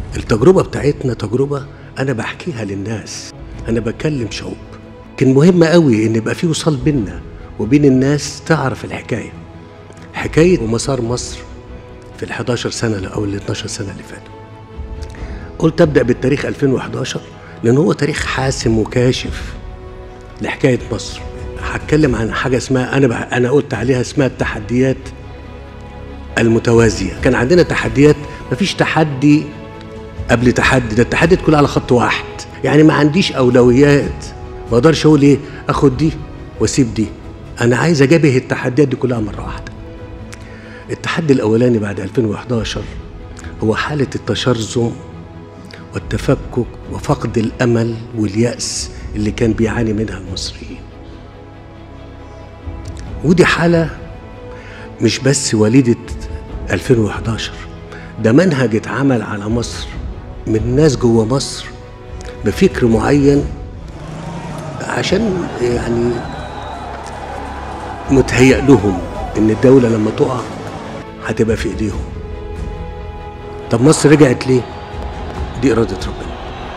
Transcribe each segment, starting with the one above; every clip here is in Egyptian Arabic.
التجربة بتاعتنا تجربة أنا بحكيها للناس أنا بكلم شعوب كان مهم قوي إن يبقى في وصال بيننا وبين الناس تعرف الحكاية حكاية ومسار مصر في ال 11 سنة أو ال 12 سنة اللي فاتوا قلت أبدأ بالتاريخ 2011 لأن هو تاريخ حاسم وكاشف لحكاية مصر هتكلم عن حاجة اسمها أنا بح... أنا قلت عليها اسمها التحديات المتوازية كان عندنا تحديات مفيش تحدي قبل تحدي ده التحديات كلها على خط واحد يعني ما عنديش أولويات ما اقدرش اقول ايه اخد دي واسيب دي انا عايز اجابه التحديات دي كلها مره واحده التحدي الاولاني بعد 2011 هو حاله التشرذم والتفكك وفقد الامل والياس اللي كان بيعاني منها المصريين ودي حاله مش بس وليده 2011 ده منهج اتعمل على مصر من ناس جوه مصر بفكر معين عشان يعني متهيأ لهم ان الدولة لما تقع هتبقى في ايديهم طب مصر رجعت ليه دي إرادة ربنا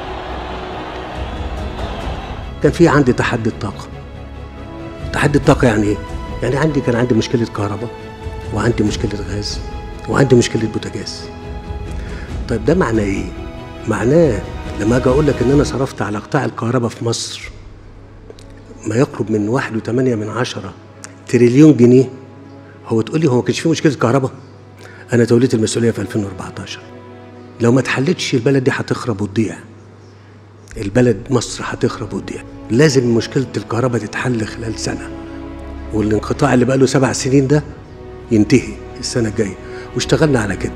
كان في عندي تحدي الطاقة تحدي الطاقة يعني ايه يعني عندي كان عندي مشكلة كهرباء وعندي مشكلة غاز وعندي مشكلة بوتاجاز طيب ده معناه ايه معناه لما اجي اقول لك ان انا صرفت على قطاع الكهرباء في مصر ما يقرب من واحد وثمانية من عشرة تريليون جنيه هو تقول لي هو ما كانش فيه مشكلة كهرباء أنا توليت المسؤولية في 2014 لو ما اتحلتش البلد دي هتخرب وتضيع البلد مصر هتخرب وتضيع لازم مشكلة الكهرباء تتحل خلال سنة والانقطاع اللي بقاله سبع سنين ده ينتهي السنة الجاية واشتغلنا على كده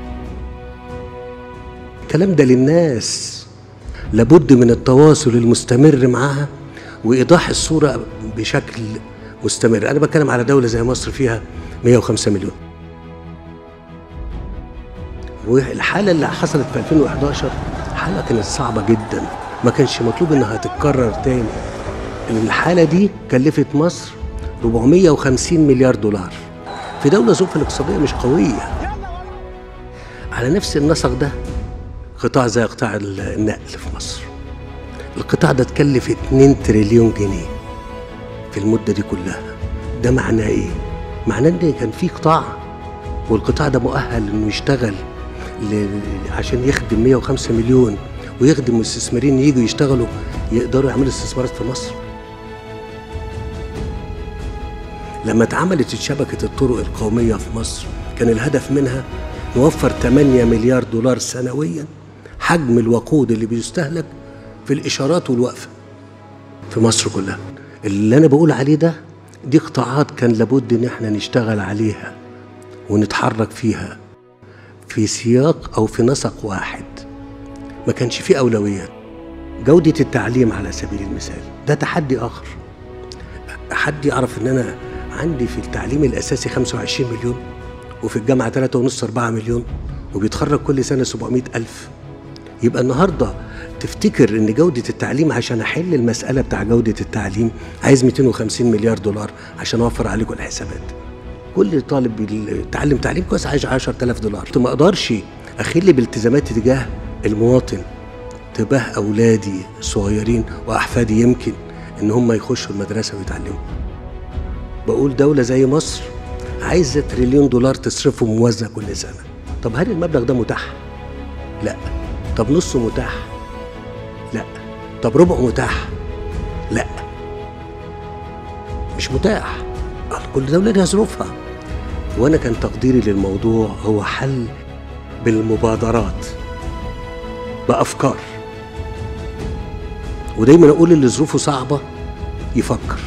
الكلام ده للناس لابد من التواصل المستمر معاها وايضاح الصوره بشكل مستمر انا بتكلم على دوله زي مصر فيها 105 مليون والحاله اللي حصلت في 2011 حاله كانت صعبه جدا ما كانش مطلوب انها تتكرر تاني الحاله دي كلفت مصر 450 مليار دولار في دوله ظروفها الاقتصاديه مش قويه على نفس النسق ده قطاع زي قطاع النقل في مصر القطاع ده اتكلف 2 تريليون جنيه في المده دي كلها ده معناه ايه معناه ان كان في قطاع والقطاع ده مؤهل انه يشتغل ل... عشان يخدم 105 مليون ويخدم مستثمرين يجوا يشتغلوا يقدروا يعملوا استثمارات في مصر لما اتعملت شبكة الطرق القومية في مصر كان الهدف منها نوفر 8 مليار دولار سنويا حجم الوقود اللي بيستهلك في الإشارات والوقفة في مصر كلها اللي أنا بقول عليه ده دي قطاعات كان لابد إن احنا نشتغل عليها ونتحرك فيها في سياق أو في نسق واحد ما كانش فيه أولويات جودة التعليم على سبيل المثال ده تحدي آخر حد يعرف إن أنا عندي في التعليم الأساسي 25 مليون وفي الجامعة 3.5 4 مليون وبيتخرج كل سنة 700 ألف يبقى النهاردة تفتكر ان جودة التعليم عشان احل المسألة بتاع جودة التعليم عايز 250 مليار دولار عشان اوفر عليكم الحسابات كل طالب بيتعلم تعليم كويس عايز 10000 دولار ما اقدرش اخل بالتزاماتي تجاه المواطن تجاه اولادي الصغيرين واحفادي يمكن ان هم يخشوا المدرسة ويتعلموا بقول دولة زي مصر عايزة تريليون دولار تصرفه موزع كل سنة طب هل المبلغ ده متاح؟ لا طب نصه متاح؟ لا طب ربعه متاح؟ لا مش متاح كل دولة لها ظروفها وأنا كان تقديري للموضوع هو حل بالمبادرات بأفكار ودايما أقول اللي ظروفه صعبة يفكر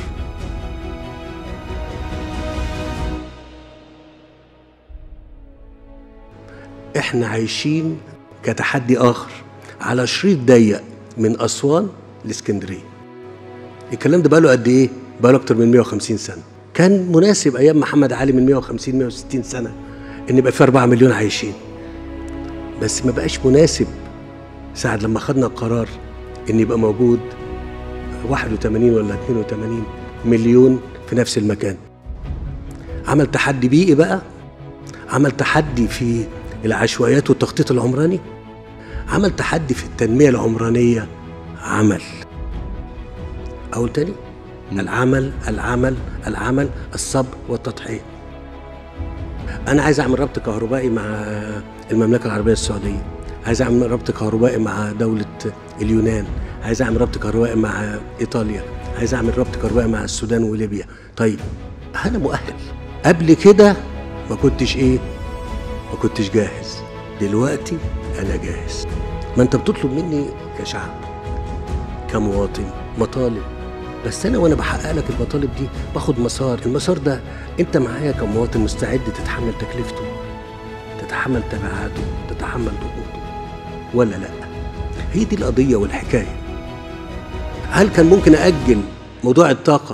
احنا عايشين كتحدي اخر على شريط ضيق من اسوان لاسكندريه الكلام ده بقاله قد ايه بقاله اكتر من 150 سنه كان مناسب ايام محمد علي من 150 160 سنه ان يبقى في 4 مليون عايشين بس ما بقاش مناسب ساعة لما خدنا القرار ان يبقى موجود 81 ولا 82 مليون في نفس المكان عمل تحدي بيئي بقى عمل تحدي في العشوائيات والتخطيط العمراني عمل تحدي في التنميه العمرانيه عمل اقول تاني العمل العمل العمل الصبر والتضحيه انا عايز اعمل ربط كهربائي مع المملكه العربيه السعوديه عايز اعمل ربط كهربائي مع دوله اليونان عايز اعمل ربط كهربائي مع ايطاليا عايز اعمل ربط كهربائي مع السودان وليبيا طيب انا مؤهل قبل كده ما كنتش ايه ما كنتش جاهز دلوقتي انا جاهز ما انت بتطلب مني كشعب كمواطن مطالب بس انا وانا بحقق لك المطالب دي باخد مسار المسار ده انت معايا كمواطن مستعد تتحمل تكلفته تتحمل تبعاته تتحمل ضغوطه ولا لا هي دي القضيه والحكايه هل كان ممكن اجل موضوع الطاقه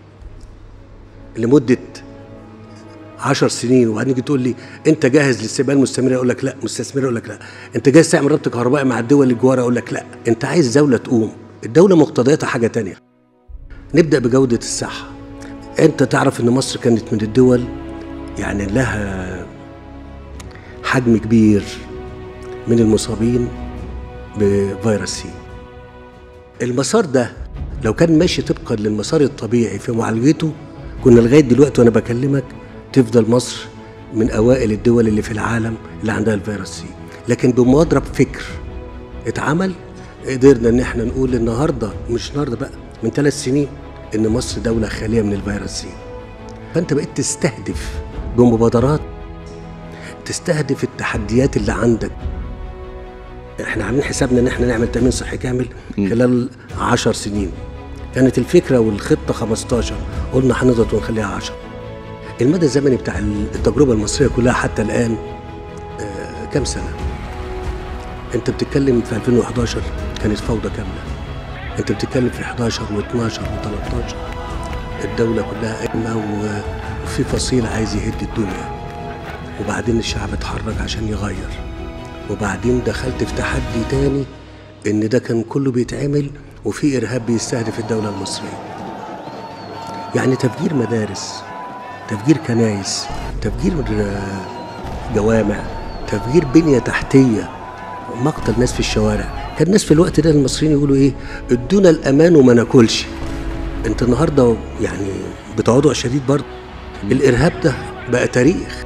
لمده عشر سنين وبعدين تيجي تقول لي انت جاهز للاستقبال المستمر اقول لك لا مستثمر اقول لك لا انت جاهز تعمل ربط كهربائي مع الدول اللي جواره اقول لك لا انت عايز دوله تقوم الدوله مقتضياتها حاجه تانية نبدا بجوده الصحه انت تعرف ان مصر كانت من الدول يعني لها حجم كبير من المصابين بفيروس سي المسار ده لو كان ماشي طبقا للمسار الطبيعي في معالجته كنا لغايه دلوقتي وانا بكلمك تفضل مصر من اوائل الدول اللي في العالم اللي عندها الفيروس سي لكن بمضرب فكر اتعمل قدرنا ان احنا نقول النهارده مش النهارده بقى من ثلاث سنين ان مصر دوله خاليه من الفيروس سي فانت بقيت تستهدف بمبادرات تستهدف التحديات اللي عندك احنا عاملين حسابنا ان احنا نعمل تامين صحي كامل خلال عشر سنين كانت الفكره والخطه 15 قلنا هنضغط ونخليها 10 المدى الزمني بتاع التجربه المصريه كلها حتى الان آه كام سنه انت بتتكلم في 2011 كانت فوضى كامله انت بتتكلم في 11 و12 و13 الدوله كلها قايمه وفي فصيل عايز يهد الدنيا وبعدين الشعب اتحرك عشان يغير وبعدين دخلت في تحدي تاني ان ده كان كله بيتعمل وفي ارهاب بيستهدف الدوله المصريه يعني تفجير مدارس تفجير كنايس تفجير جوامع تفجير بنيه تحتيه مقتل ناس في الشوارع كان الناس في الوقت ده المصريين يقولوا ايه ادونا الامان وما ناكلش انت النهارده يعني بتواضع شديد برضه الارهاب ده بقى تاريخ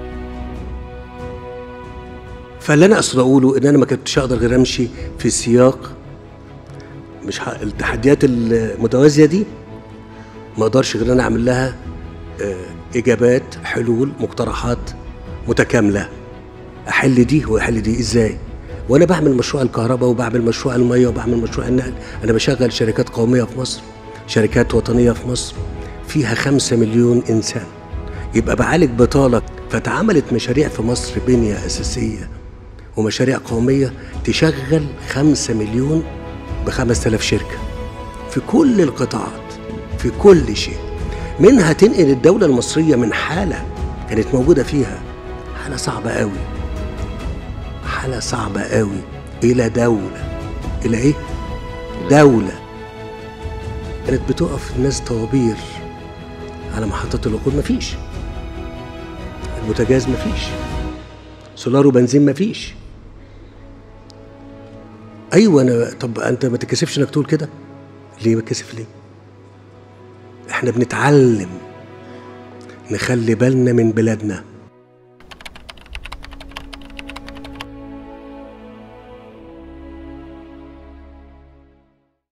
فاللي انا اقصد اقوله ان انا ما كنتش اقدر غير امشي في سياق مش التحديات المتوازيه دي ما اقدرش غير انا اعمل لها اجابات حلول مقترحات متكامله احل دي واحل دي ازاي وانا بعمل مشروع الكهرباء وبعمل مشروع الميه وبعمل مشروع النقل انا بشغل شركات قوميه في مصر شركات وطنيه في مصر فيها خمسة مليون انسان يبقى بعالج بطاله فاتعملت مشاريع في مصر بنيه اساسيه ومشاريع قوميه تشغل خمسة مليون بخمس آلاف شركه في كل القطاعات في كل شيء منها تنقل الدولة المصرية من حالة كانت موجودة فيها حالة صعبة قوي حالة صعبة قوي إلى دولة إلى إيه؟ دولة كانت بتقف الناس طوابير على محطة الوقود مفيش البوتاجاز مفيش سولار وبنزين مفيش ايوه انا طب انت ما تكسفش انك تقول كده ليه بتكسف ليه احنا بنتعلم نخلي بالنا من بلادنا